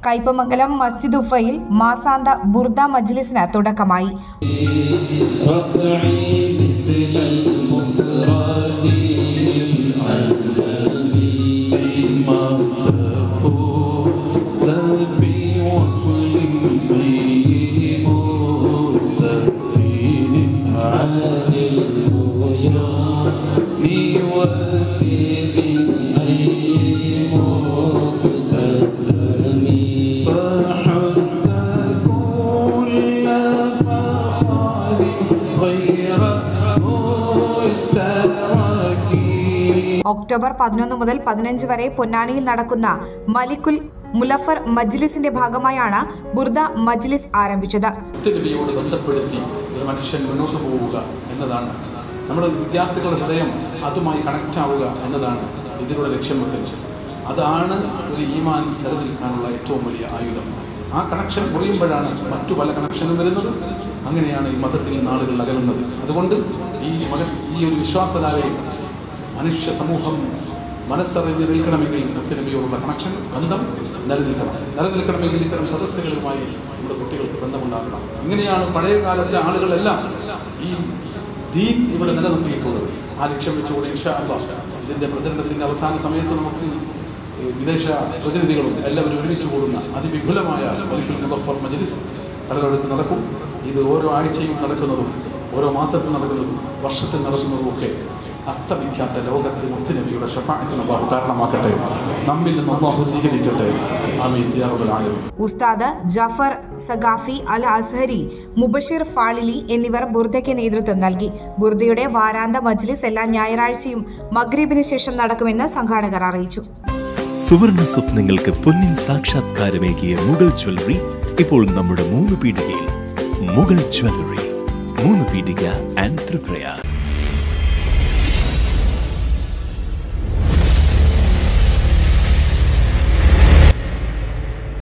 കയ്പമംഗലം മസ്ജിദ് ഉഫയിൽ മാസാന്ത ബുർദ മജ്ലിസിന് തുടക്കമായി رفعي مثل المفرد العلمي ما تفوز بوصل به مستثقيل عن الوجان وسير أي مقتدم فحزن كل فخر غير مستركي ഒക്ടോബർ പതിനൊന്ന് മുതൽ പതിനഞ്ച് വരെ പൊന്നാനിയിൽ നടക്കുന്ന മലിക്കുൽ മുലഫർ മജ്ലിസിന്റെ ഭാഗമായാണ് ബുർദ മജ്ലിസ് ആരംഭിച്ചത് നബിയോട് ബന്ധപ്പെടുത്തി ഒരു മനുഷ്യൻ മുന്നോട്ട് പോവുക എന്നതാണ് നമ്മുടെ വിദ്യാർത്ഥികളുടെ ഹൃദയം അതുമായി കണക്റ്റ് ആവുക എന്നതാണ് ഇതിലൂടെ ലക്ഷ്യം വെക്കുന്നത് അതാണ് ഒരു ഈമാൻ നിലനിൽക്കാനുള്ള ഏറ്റവും വലിയ ആയുധം ആ കണക്ഷൻ മുറിയുമ്പോഴാണ് മറ്റു പല കണക്ഷനും വരുന്നത് അങ്ങനെയാണ് ഈ മതത്തിൽ നിന്ന് ആളുകൾ അകലുന്നത് അതുകൊണ്ട് ഈ മക ഈ ഒരു വിശ്വാസധാരയിൽ മനുഷ്യ സമൂഹം മനസ്സറിഞ്ഞ് നിൽക്കണമെങ്കിൽ മുത്തനബിയോടുള്ള കണക്ഷൻ ബന്ധം നിലനിൽക്കണം നിലനിൽക്കണമെങ്കിൽ ഇത്തരം സദസ്സുകളുമായി നമ്മുടെ കുട്ടികൾക്ക് ബന്ധമുണ്ടാക്കണം ഇങ്ങനെയാണ് പഴയ കാലത്തെ ആളുകളെല്ലാം ഈ ദീൻ ഇവിടെ നിലനിർത്തിയിട്ടുള്ളത് ആ ലക്ഷ്യം വെച്ചുകൊണ്ട് ഇൻഷാ അല്ലാഹ് ഇതിന്റെ പ്രചരണത്തിന്റെ അവസാന സമയത്ത് നമുക്ക് ഈ വിദേശ പ്രതിനിധികളും എല്ലാവരും ഒരുമിച്ച് കൂടുന്ന അതിവിപുലമായ മലിക്കുൽ മുദഫർ മജ്ലിസ് കടലെടുത്ത് നടക്കും ഇത് ഓരോ ആഴ്ചയും നടക്കുന്നതും ഓരോ മാസത്തിൽ നടക്കുന്നതും വർഷത്തിൽ നടക്കുന്നതും ഒക്കെ അസ്തമിക്കാത്ത ലോകത്തിൽ മുത്തുനബിയുടെ ഷഫാഅത്തിന് അള്ളാഹു കാരണമാക്കട്ടെ നമ്മിൽ നിന്ന് അള്ളാഹു സ്വീകരിക്കട്ടെ ആമീൻ യാ റബ്ബൽ ആലമീൻ ഉസ്താദ് ജഫർ സഗാഫി അൽ അസ്ഹരി മുബഷിർ ഫാളിലി എന്നിവർ ബുർദയ്ക്ക് നേതൃത്വം നൽകി ബുർദയുടെ വാരാന്ത മജ്ലിസ് എല്ലാ ഞായറാഴ്ചയും മഗ്രീബിന് ശേഷം നടക്കുമെന്ന് സംഘാടകർ അറിയിച്ചു സുവർണ സ്വപ്നങ്ങൾക്ക് പൊന്നിൻ സാക്ഷാത്കാരമേകിയ മുഗൾ ജ്വല്ലറി ഇപ്പോൾ നമ്മുടെ മൂന്ന് പീടികയിൽ മുഗൾ ജ്വല്ലറി മൂന്ന് പീടിക ആൻഡ് ത്രിപുരയ